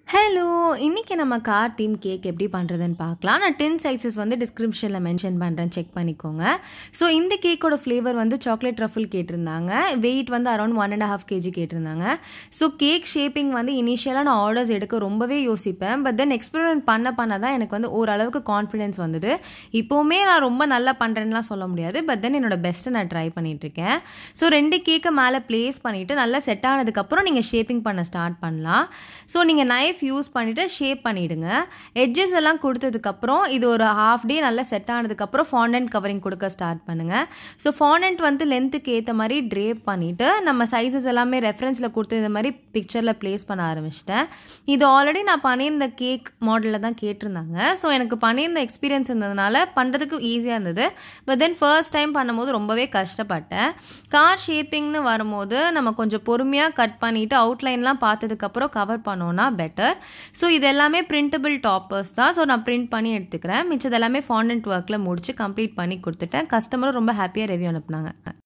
hello இன்னைக்கு நம்ம car theme cake எப்படி பண்ணுறதுன்னு பார்க்கலாம் நான் டென் சைஸஸ் வந்து டிஸ்கிரிப்ஷனில் மென்ஷன் பண்ணுறேன் செக் பண்ணிக்கோங்க ஸோ இந்த கேக்கோட ஃப்ளேவர் வந்து சாக்லேட் ரஃபிள் கேட்டிருந்தாங்க வெயிட் வந்து around one and half KG கேட்டிருந்தாங்க ஸோ கேக் ஷேப்பிங் வந்து இனிஷியலாக நான் ஆர்டர்ஸ் எடுக்க ரொம்பவே யோசிப்பேன் பட் தென் எக்ஸ்பெரிமெண்ட் பண்ண பண்ண தான் எனக்கு வந்து ஓரளவுக்கு கான்ஃபிடென்ஸ் வந்தது இப்போவுமே நான் ரொம்ப நல்லா பண்ணுறேன்லாம் சொல்ல முடியாது பட் தென் என்னோட பெஸ்ட்டை நான் ட்ரை பண்ணிகிட்ருக்கேன் ஸோ ரெண்டு கேக்கை மேலே ப்ளேஸ் பண்ணிவிட்டு நல்லா செட் ஆனதுக்கப்புறம் நீங்கள் ஷேப்பிங் பண்ண ஸ்டார்ட் பண்ணலாம் ஸோ நீங்கள் நைஃப் யூஸ் பண்ணிவிட்டு ஷேப் பண்ணிவிடுங்க எட்ஜஸ் எல்லாம் கொடுத்ததுக்கப்புறம் இது ஒரு ஹாஃப் டே நல்லா செட் ஆனதுக்கப்புறம் ஃபாண்டன்ட் கவரிங் கொடுக்க ஸ்டார்ட் பண்ணுங்கள் ஸோ ஃபாண்டன்ட் வந்து லென்த்துக்கு ஏற்ற மாதிரி ட்ரேப் பண்ணிவிட்டு நம்ம சைஸஸ் எல்லாமே ரெஃபரன்ஸில் கொடுத்து இந்த மாதிரி பிக்சரில் ப்ளேஸ் பண்ண ஆரம்பிச்சிட்டேன் இது ஆல்ரெடி நான் பண்ணியிருந்த கேக் மாடலில் தான் கேட்டிருந்தாங்க ஸோ எனக்கு பண்ணியிருந்த எக்ஸ்பீரியன்ஸ் இருந்ததுனால பண்ணுறதுக்கு ஈஸியாக இருந்தது பட் தென் ஃபர்ஸ்ட் டைம் பண்ணும்போது ரொம்பவே கஷ்டப்பட்டேன் கார் ஷேப்பிங்னு வரும்போது நம்ம கொஞ்சம் பொறுமையாக கட் பண்ணிவிட்டு அவுட்லைன்லாம் பார்த்ததுக்கப்புறம் கவர் பண்ணோன்னா பெட்டர் ஸோ இது எல்லாமே பிரிண்டபிள் டாப்பர்ஸ் தான் ஸோ நான் பிரிண்ட் பண்ணி எடுத்துக்கிறேன் மிச்சது எல்லாமே ஃபாண்டன்ட் ஒர்க்கில் முடிச்சு கம்ப்ளீட் பண்ணி கொடுத்துட்டேன் கஸ்டமரும் ரொம்ப ஹாப்பியாக ரிவ்யூ அனுப்புனாங்க